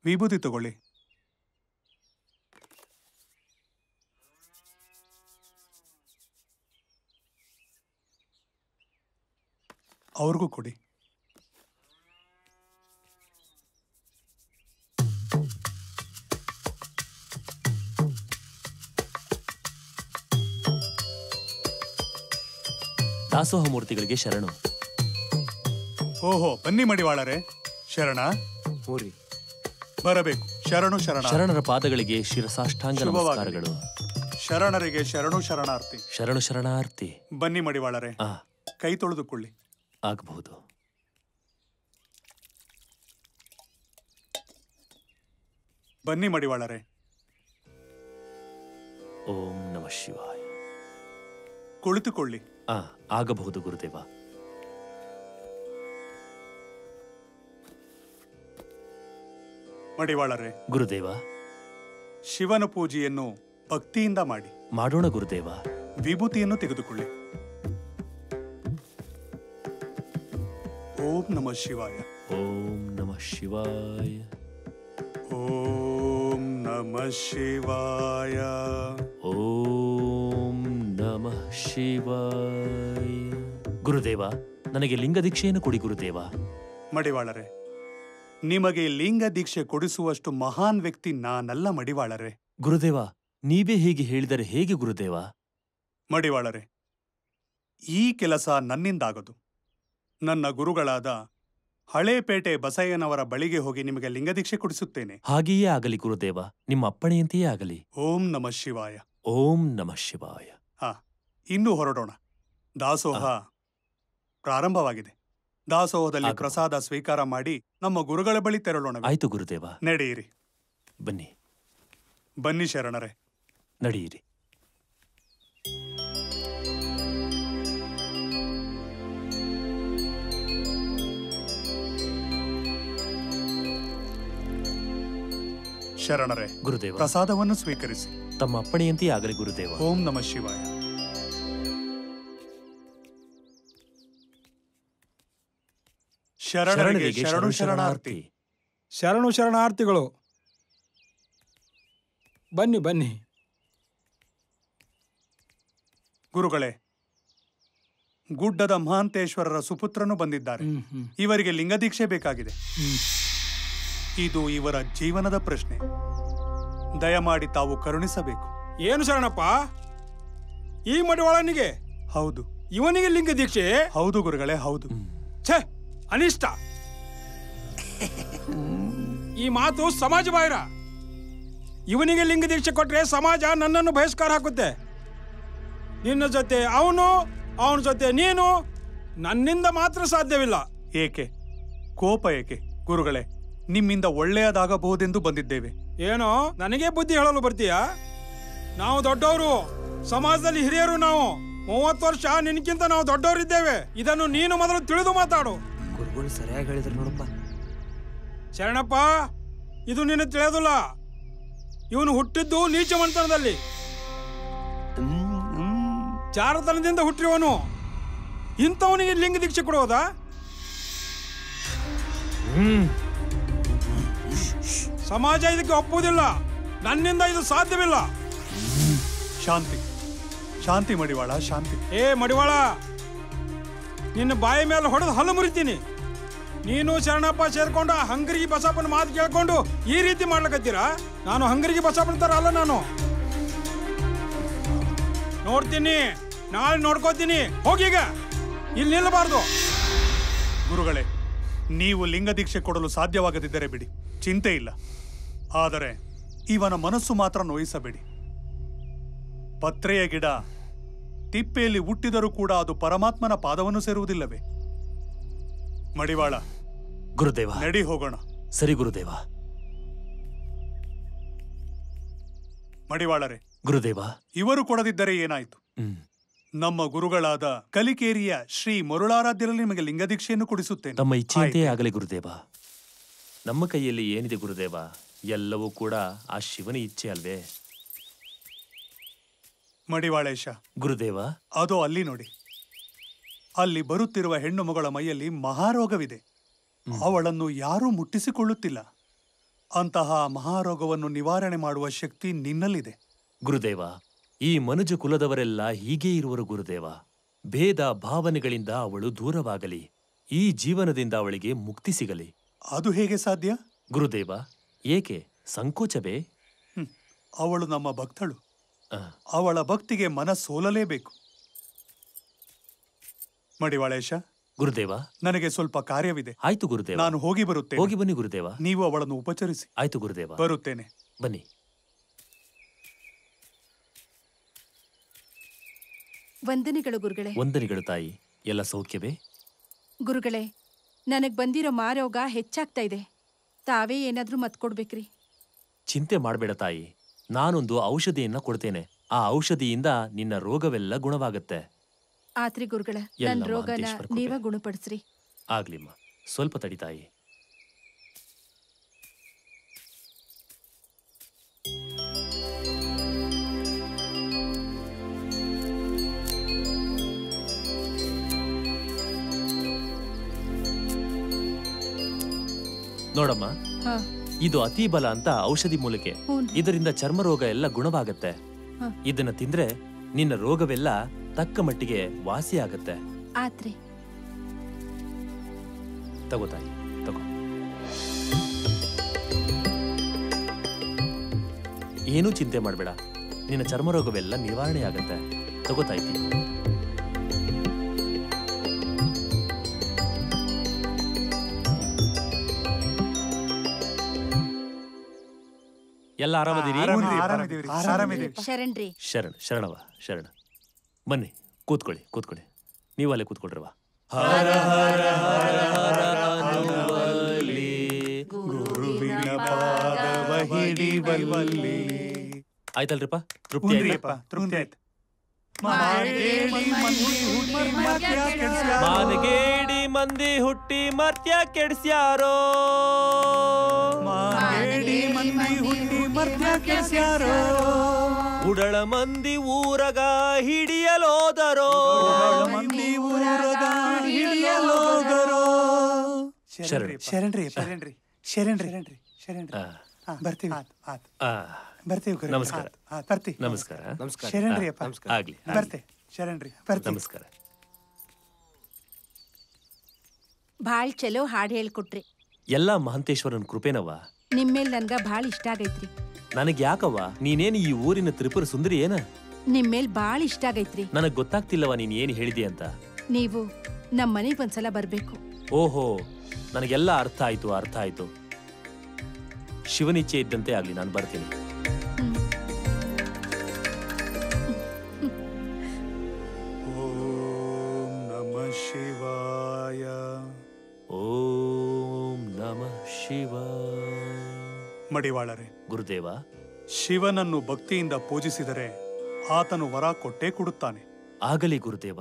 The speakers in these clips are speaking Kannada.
ವಿಭೂತಿ ತಗೊಳ್ಳಿ ಅವ್ರಿಗೂ ಕೊಡಿ ದಾಸೋಹ ಮೂರ್ತಿಗಳಿಗೆ ಶರಣು ಓಹೋ ಬನ್ನಿ ಮಡಿವಾಳರೆ ಶರಣ ಹೋರಿ ಬರಬೇಕು ಶರಣು ಶರಣ ಶರಣರ ಪಾದಗಳಿಗೆ ಶಿರಸಾಷ್ಟಾಂಗ ಶುಭವಾಗಲಿ. ನಮಸ್ಕಾರಗಳು ಶರಣರಿಗೆ ಶರಣು ಶರಣಾರ್ಥಿ ಶರಣು ಶರಣಾರ್ಥಿ ಬನ್ನಿ ಮಡಿವಾಳರೆ ಆ ಕೈ ತೊಳೆದುಕೊಳ್ಳಿ ಆಗಬಹುದು ಬನ್ನಿ ಮಡಿವಾಳರೆ ಓಂ ನಮ ಶಿವಾಯ ಕುಳಿತುಕೊಳ್ಳಿ ಆ ಆಗಬಹುದು ಗುರುದೇವ ಮಡಿವಾಳರೆ ಗುರುದೇವ ಶಿವನ ಪೂಜೆಯನ್ನು ಭಕ್ತಿಯಿಂದ ಮಾಡಿ ಮಾಡೋಣ ಗುರುದೇವ ವಿಭೂತಿಯನ್ನು ತೆಗೆದುಕೊಳ್ಳಿ ಓಂ ನಮ ಶಿವಾಯ ಓಂ ನಮ ಶಿವಾಯ ಓಂ ನಮ ಶಿವಾಯ ಓಂ ನಮ ಶಿವಾಯ ಗುರುದೇವ ನನಗೆ ಲಿಂಗ ದೀಕ್ಷೆಯನ್ನು ಕೊಡಿ ಗುರುದೇವ ಮಡಿವಾಳರೆ ನಿಮಗೆ ಲಿಂಗ ದೀಕ್ಷೆ ಕೊಡಿಸುವಷ್ಟು ಮಹಾನ್ ವ್ಯಕ್ತಿ ನಾನಲ್ಲ ಮಡಿವಾಳರೆ ಗುರುದೇವ ನೀವೇ ಹೀಗೆ ಹೇಳಿದರೆ ಹೇಗೆ ಗುರುದೇವ ಮಡಿವಾಳರೆ ಈ ಕೆಲಸ ನನ್ನಿಂದಾಗದು ನನ್ನ ಗುರುಗಳಾದ ಹಳೇಪೇಟೆ ಬಸಯ್ಯನವರ ಬಳಿಗೆ ಹೋಗಿ ನಿಮಗೆ ಲಿಂಗದೀಕ್ಷೆ ಕೊಡಿಸುತ್ತೇನೆ ಹಾಗೆಯೇ ಆಗಲಿ ಗುರುದೇವ ನಿಮ್ಮ ಅಪ್ಪಣೆಯಂತೆಯೇ ಆಗಲಿ ಓಂ ನಮ ಶಿವಾಯ ಓಂ ನಮ ಶಿವಾಯ ಹಾ ಇನ್ನು ಹೊರಡೋಣ ದಾಸೋಹ ಪ್ರಾರಂಭವಾಗಿದೆ ದಾಸೋಹದಲ್ಲಿ ಆಗಬಹುದು. ಪ್ರಸಾದ ಸ್ವೀಕಾರ ಮಾಡಿ ನಮ್ಮ ಗುರುಗಳ ಬಳಿ ತೆರಳೋಣ ಆಯ್ತು ಗುರುದೇವ ನಡೆಯಿರಿ ಬನ್ನಿ ಬನ್ನಿ ಶರಣರೇ ನಡೆಯಿರಿ ಶರಣರೇ ಗುರುದೇವ ಪ್ರಸಾದವನ್ನು ಸ್ವೀಕರಿಸಿ ತಮ್ಮ ಅಪ್ಪಣೆಯಂತೆಯೇ ಆಗಲಿ ಗುರುದೇವ ಓಂ ನಮ ಶಿವಾಯ ಶರಣರಿಗೆ ಶರಣು ಶರಣಾರ್ಥಿ ಶರಣು ಶರಣಾರ್ಥಿಗಳು ಬನ್ನಿ ಬನ್ನಿ ಗುರುಗಳೇ ಗುಡ್ಡದ ಮಹಾಂತೇಶ್ವರರ ಸುಪುತ್ರನು ಬಂದಿದ್ದಾರೆ ಹ್ಮ್, ಹ್ಮ್, ಇವರಿಗೆ ಲಿಂಗದೀಕ್ಷೆ ಬೇಕಾಗಿದೆ ಹ್ಮ್. ಇದು ಇವರ ಜೀವನದ ಪ್ರಶ್ನೆ ದಯಮಾಡಿ ತಾವು ಕರುಣಿಸಬೇಕು ಏನು ಶರಣಪ್ಪ ಈ ಮಡಿವಾಳನಿಗೆ ಹೌದು ಇವನಿಗೆ ಲಿಂಗ ದೀಕ್ಷೆ ಹೌದು ಗುರುಗಳೇ ಹೌದು ಛೇ ಅನಿಷ್ಟ ಈ ಮಾತು ಸಮಾಜ ಬಾಹಿರ ಇವನಿಗೆ ಲಿಂಗ ದೀಕ್ಷೆ ಕೊಟ್ರೆ ಸಮಾಜ ನನ್ನನ್ನು ಬಹಿಷ್ಕಾರ ಹಾಕುತ್ತೆ ನಿನ್ನ ಜೊತೆ ಅವನು ಅವನ ಜೊತೆ ನೀನು ನನ್ನಿಂದ ಮಾತ್ರ ಸಾಧ್ಯವಿಲ್ಲ ಏಕೆ ಕೋಪ ಏಕೆ ಗುರುಗಳೇ ನಿಮ್ಮಿಂದ ಒಳ್ಳೆಯದಾಗಬಹುದೆಂದು ಬಂದಿದ್ದೇವೆ ಏನೋ ನನಗೆ ಬುದ್ಧಿ ಹೇಳಲು ಬರ್ತೀಯಾ ನಾವು ದೊಡ್ಡವರು ಸಮಾಜದಲ್ಲಿ ಹಿರಿಯರು ನಾವು ಮೂವತ್ತು ವರ್ಷ ನಿನಕ್ಕಿಂತ ನಾವು ದೊಡ್ಡವರಿದ್ದೇವೆ ಇದನ್ನು ನೀನು ಮೊದಲು ತಿಳಿದು ಮಾತಾಡು ಗುರುಗಳು ಸರಿಯಾಗಿ ಹೇಳಿದ್ರು ನೋಡಪ್ಪ ಶರಣಪ್ಪ ಇದು ನಿನ್ನ ತಿಳಿಯೋದಿಲ್ಲ ಇವನು ಹುಟ್ಟಿದ್ದು ನೀಚ ಮನೆತನದಲ್ಲಿ ಜಾರತನದಿಂದ ಹುಟ್ಟಿರುವನು ಇಂಥವನಿಗೆ ಲಿಂಗ ದೀಕ್ಷೆ ಕೊಡುವುದಾ ಸಮಾಜ ಇದಕ್ಕೆ ಒಪ್ಪುವುದಿಲ್ಲ ನನ್ನಿಂದ ಇದು ಸಾಧ್ಯವಿಲ್ಲ ಶಾಂತಿ ಶಾಂತಿ ಮಡಿವಾಳ ಶಾಂತಿ ಏ ಮಡಿವಾಳ ನಿನ್ನ ಬಾಯಿ ಮೇಲೆ ಹೊಡೆದು ಹಲ್ಲು ಮುರಿತೀನಿ ನೀನು ಶರಣಪ್ಪ ಸೇರ್ಕೊಂಡು ಆ ಹಂಗರಿಗೆ ಬಸಪ್ಪನ ಮಾತು ಕೇಳ್ಕೊಂಡು ಈ ರೀತಿ ಮಾಡ್ಲಕತ್ತೀರಾ ನಾನು ಹಂಗರಿಗೆ ಬಸಪ್ಪನ ತರ ಅಲ್ಲ ನಾನು ನೋಡ್ತೀನಿ ನಾಳೆ ನೋಡ್ಕೋತೀನಿ ಹೋಗೀಗ ಇಲ್ಲಿ ನಿಲ್ಲಬಾರ್ದು ಗುರುಗಳೇ ನೀವು ಲಿಂಗದೀಕ್ಷೆ ಕೊಡಲು ಸಾಧ್ಯವಾಗದಿದ್ದರೆ ಬಿಡಿ ಚಿಂತೆ ಇಲ್ಲ ಆದರೆ ಇವನ ಮನಸ್ಸು ಮಾತ್ರ ನೋಯಿಸಬೇಡಿ ಪತ್ರೆಯ ಗಿಡ ತಿಪ್ಪೆಯಲ್ಲಿ ಹುಟ್ಟಿದರೂ ಕೂಡ ಅದು ಪರಮಾತ್ಮನ ಪಾದವನ್ನು ಸೇರುವುದಿಲ್ಲವೇ ಮಡಿವಾಳ ಗುರುದೇವ ನಡಿ ಹೋಗೋಣ ಸರಿ ಗುರುದೇವ ಮಡಿವಾಳರೆ ಗುರುದೇವ ಇವರು ಕೊಡದಿದ್ದರೆ ಏನಾಯಿತು ಹ್ಮ್ ನಮ್ಮ ಗುರುಗಳಾದ ಕಲಿಕೇರಿಯ ಶ್ರೀ ಮರುಳಾರಾಧ್ಯರಲ್ಲಿ ನಿಮಗೆ ಲಿಂಗದೀಕ್ಷೆಯನ್ನು ಕೊಡಿಸುತ್ತೇನೆ ತಮ್ಮ ಇಚ್ಛೆಯಂತೆಯೇ ಆಗಲಿ ಗುರುದೇವ ನಮ್ಮ ಕೈಯಲ್ಲಿ ಏನಿದೆ ಗುರುದೇವ ಎಲ್ಲವೂ ಕೂಡ ಆ ಶಿವನ ಇಚ್ಛೆ ಅಲ್ವೇ ಮಡಿವಾಳೇಶ ಗುರುದೇವ ಅದು ಅಲ್ಲಿ ನೋಡಿ ಅಲ್ಲಿ ಬರುತ್ತಿರುವ ಹೆಣ್ಣು ಮಗಳ ಮೈಯಲ್ಲಿ ಮಹಾರೋಗವಿದೆ ಅವಳನ್ನು ಯಾರೂ ಮುಟ್ಟಿಸಿಕೊಳ್ಳುತ್ತಿಲ್ಲ ಅಂತಹ ಮಹಾರೋಗವನ್ನು ನಿವಾರಣೆ ಮಾಡುವ ಶಕ್ತಿ ನಿನ್ನಲ್ಲಿದೆ ಗುರುದೇವ ಈ ಮನುಜ ಕುಲದವರೆಲ್ಲ ಹೀಗೇ ಇರುವರು ಗುರುದೇವ ಭೇದ ಭಾವನೆಗಳಿಂದ ಅವಳು ದೂರವಾಗಲಿ ಈ ಜೀವನದಿಂದ ಅವಳಿಗೆ ಮುಕ್ತಿ ಸಿಗಲಿ ಅದು ಹೇಗೆ ಸಾಧ್ಯ ಗುರುದೇವ ಏಕೆ ಸಂಕೋಚವೇ ಹ್ಮ್. ಅವಳು ನಮ್ಮ ಭಕ್ತಳು ಆ, ಅವಳ ಭಕ್ತಿಗೆ ಮನ ಸೋಲಲೇಬೇಕು ಮಡಿವಾಳೇಶ ಗುರುದೇವ ನನಗೆ ಸ್ವಲ್ಪ ಕಾರ್ಯವಿದೆ ಆಯ್ತು ಗುರುದೇವ ನಾನು ಹೋಗಿ ಬರುತ್ತೇನೆ ಹೋಗಿ ಬನ್ನಿ ಗುರುದೇವ ನೀವು ಅವಳನ್ನು ಉಪಚರಿಸಿ ಆಯ್ತು ಗುರುದೇವ ಬರುತ್ತೇನೆ ಬನ್ನಿ ವಂದನೆಗಳು ಗುರುಗಳೇ ವಂದನೆಗಳು ತಾಯಿ ಎಲ್ಲ ಸೌಖ್ಯವೇ ಗುರುಗಳೇ ನನಗ್ ಬಂದಿರೋ ಮಾರೋಗ ಹೆಚ್ಚಾಗ್ತಾ ಇದೆ ತಾವೇ ಏನಾದ್ರೂ ಮತ್ ಕೊಡ್ಬೇಕ್ರಿ ಚಿಂತೆ ಮಾಡಬೇಡ ತಾಯಿ ನಾನೊಂದು ಔಷಧಿಯನ್ನ ಕೊಡ್ತೇನೆ ಆ ಔಷಧಿಯಿಂದ ನಿನ್ನ ರೋಗವೆಲ್ಲ ಗುಣವಾಗತ್ತೆ ಆತ್ರಿ ಗುರುಗಳ ಎಲ್ಲ ನನ್ ರೋಗನ ಮಹಂತೇಶ್ವರ ಕೃಪೆ. ನೀವ ಗುಣಪಡಿಸ್ರಿ ಆಗ್ಲಿಮ್ಮ ಸ್ವಲ್ಪ ತಡಿ ತಾಯಿ ನೋಡಮ್ಮ ಹಾ ಇದು ಅತಿ ಬಲ ಅಂತ ಔಷಧಿ ಮೂಲಿಕೆ ಹೂನ್ರಿ. ಇದರಿಂದ ಚರ್ಮ ರೋಗ ಎಲ್ಲ ಗುಣವಾಗತ್ತೆ ಹ. ಇದನ್ನ ತಿಂದ್ರೆ ನಿನ್ನ ರೋಗವೆಲ್ಲ ತಕ್ಕ ಮಟ್ಟಿಗೆ ವಾಸಿ ಆಗತ್ತೆ ಆತ್ರಿ ತಗೋ ತಾಯಿ ತಗೋ ಏನೂ ಚಿಂತೆ ಮಾಡಬೇಡ ನಿನ್ನ ಚರ್ಮ ರೋಗವೆಲ್ಲ ನಿವಾರಣೆ ಆಗತ್ತೆ ತಗೋ ತಾಯಿ ತಿನ್ನು. ಎಲ್ಲ ಆರಾಮದಿರಿ ಆರಾಮಿದ್ದೀವಿ, ಆರಾಮಿದ್ದೀವಿ, ಆರಾಮಿದ್ದೀವಿ. ಶರಣ್ರಿ ಶರಣ ಶರಣವ ಶರಣ ಬನ್ನಿ ಕೂತ್ಕೊಳ್ಳಿ ಕೂತ್ಕೊಳ್ಳಿ ನೀವು ಅಲ್ಲೇ ಕೂತ್ಕೊಳ್ರವ ಗುರುವಿನ ಪಾದವ ಹಿಡಿವಲ್ಲಿ ಆಯ್ತಲ್ರಿಪ್ಪ ತೃಪ್ತಿ ಆಯ್ತಾ? ಹುಂದ್ರಿಯಪ್ಪ ತೃಪ್ತಿ ಆಯ್ತು ಮಾಗೇಳಿ ಮಂದಿ ಹುಟ್ಟಿ ಮತ್ಯಾಕ್ ಕೆಡ್ಸ್ಯಾರೋ? ಮಾನಗೇಡಿ ಮಂದಿ ಹುಟ್ಟಿ ಮರ್ತ್ಯ ಕೆಡ್ಸ್ಯಾರೋ ಮಾಗೇಳಿ ಮಂದಿ ಹುಟ್ಟಿ ಮತ್ಯಾಕ್ ಕೆಡ್ಸ್ಯಾರೋ? ಉಡಳ ಮಂದಿ ಊರಗ ಹಿಡಿಯಲೋದರೋ ಉಡಳ ಮಂದಿ ಊರಗ ಹಿಡಿಯಲೋಗರೋ. ಶರಣ್. ಶರಣ್ರಿ ಶರಣ್ರಿ ಶರಣ್ರಿ ಶರಣ್ರಿ ಆ, ಹಾ, ಬರ್ತೀವಿ ಆ, ಬರ್ತೀವಿ ಗುರು. ನಮಸ್ಕಾರ. ಆತ್, ಆತ್, ಬರ್ತೀವಿ ನಮಸ್ಕಾರ ನಮಸ್ಕಾರ ಶರಣ್ರಿ ಅಪ್ಪ ನಮಸ್ಕಾರ. ಆಗ್ಲಿ ಬರ್ತೆ ಶರಣ್ರಿ ಬರ್ತೀವಿ ನಮಸ್ಕಾರ ಭಾಳ್ ಚಲೋ ಹಾಡ್ ಹೇಳ್ಕೊಟ್ರಿ ಎಲ್ಲ ಮಹಂತೇಶ್ವರನ್ ಕೃಪೆನವ್ವ ನಿಮ್ಮೇಲ್ ನನ್ಗ ಭಾಳ್ ಇಷ್ಟ ಆಗೈತ್ರಿ ನನಗ್ ಯಾಕವ್ವ ನೀನೇನು ಈ ಊರಿನ ತ್ರಿಪುರ ಸುಂದರಿ ಏನ ನಿಮ್ಮೇಲ್ ಭಾಳ್ ಇಷ್ಟ ಆಗೈತ್ರಿ ನನಗ್ ಗೊತ್ತಾಗ್ತಿಲ್ಲವ ನೀನ್ ಏನ್ ಹೇಳಿದಿ ಅಂತ ನೀವು ನಮ್ ಮನೆಗ್ ಒಂದ್ಸಲ ಬರ್ಬೇಕು ಓಹೋ ನನಗೆಲ್ಲ ಅರ್ಥ ಆಯ್ತು ಅರ್ಥ ಆಯ್ತು ಶಿವನಿಚ್ಛೆ ಇದ್ದಂತೆ ಆಗ್ಲಿ ನಾನು ಬರ್ತೀನಿ ಓಂ ನಮಃ ಶಿವಾಯ ಓಂ ನಮಃ ಶಿವ ಮಡಿವಾಳರೆ ಗುರುದೇವ ಶಿವನನ್ನು ಭಕ್ತಿಯಿಂದ ಪೂಜಿಸಿದರೆ ಆತನು ವರ ಕೊಟ್ಟೇ ಕೊಡುತ್ತಾನೆ ಆಗಲಿ ಗುರುದೇವ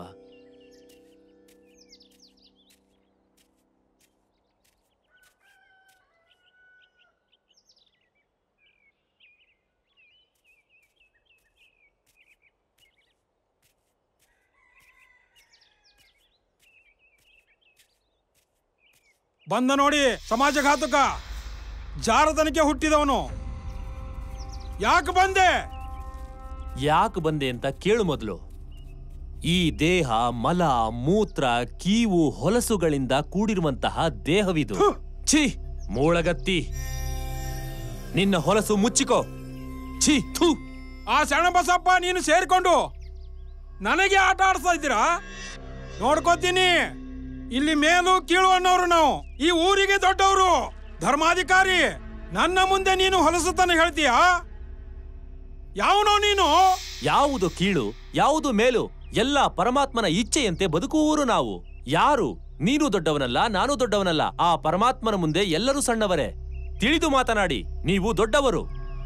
ಬಂದ ನೋಡಿ ಸಮಾಜಘಾತಕ ಜಾರತನಕ್ಕೆ ಹುಟ್ಟಿದವನು ಯಾಕೆ ಬಂದೆ ಯಾಕೆ ಬಂದೆ ಅಂತ ಕೇಳು ಮೊದಲು ಈ ದೇಹ ಮಲ ಮೂತ್ರ ಕೀವು ಹೊಲಸುಗಳಿಂದ ಕೂಡಿರುವಂತಹ ದೇಹವಿದು ಛೀ ಮೂಳಗತ್ತಿ ನಿನ್ನ ಹೊಲಸು ಮುಚ್ಚಿಕೋ ಛೀ ಥೂ ಆ ಶರಣಬಸಪ್ಪ ನೀನು ಸೇರಿಕೊಂಡು ನನಗೆ ಆಟ ಆಡ್ಸ್ತಾ ಇದ್ದೀರಾ ನೋಡ್ಕೋತೀನಿ ಇಲ್ಲಿ ಮೇಲು ಕೀಳು ಅನ್ನೋರು ನಾವು ಈ ಊರಿಗೆ ದೊಡ್ಡವರು ಧರ್ಮಾಧಿಕಾರಿ ನನ್ನ ಮುಂದೆ ನೀನು ಹೊಲಸುತ್ತಾನೆ ಹೇಳ್ತೀಯಾ ಯಾವನೋ ನೀನು ಯಾವುದು ಕೀಳು ಯಾವುದು ಮೇಲು ಎಲ್ಲ ಪರಮಾತ್ಮನ ಇಚ್ಛೆಯಂತೆ ಬದುಕುವವರು ನಾವು ಯಾರು ನೀನು ದೊಡ್ಡವನಲ್ಲ ನಾನು ದೊಡ್ಡವನಲ್ಲ ಆ ಪರಮಾತ್ಮನ ಮುಂದೆ ಎಲ್ಲರೂ ಸಣ್ಣವರೇ ತಿಳಿದು ಮಾತನಾಡಿ ನೀವು ದೊಡ್ಡವರು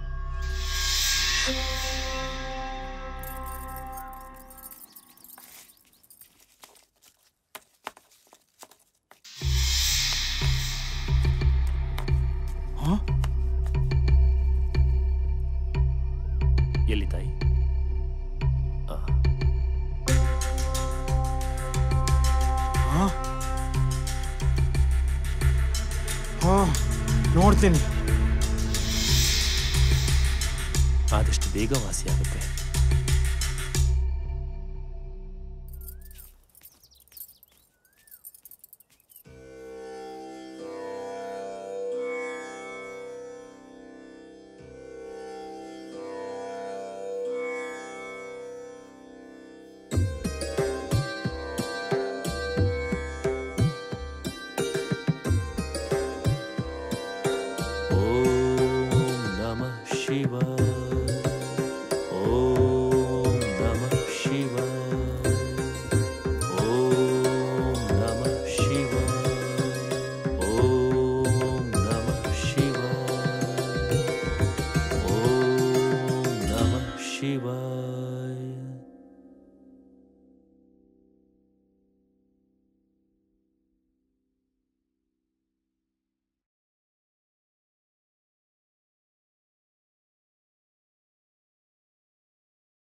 ಎಲ್ಲಿ ತಾಯಿ ಆ. ನೋಡ್ತೀನಿ ಬೇಗ ವಾಸಿಯಾಗುತ್ತೆ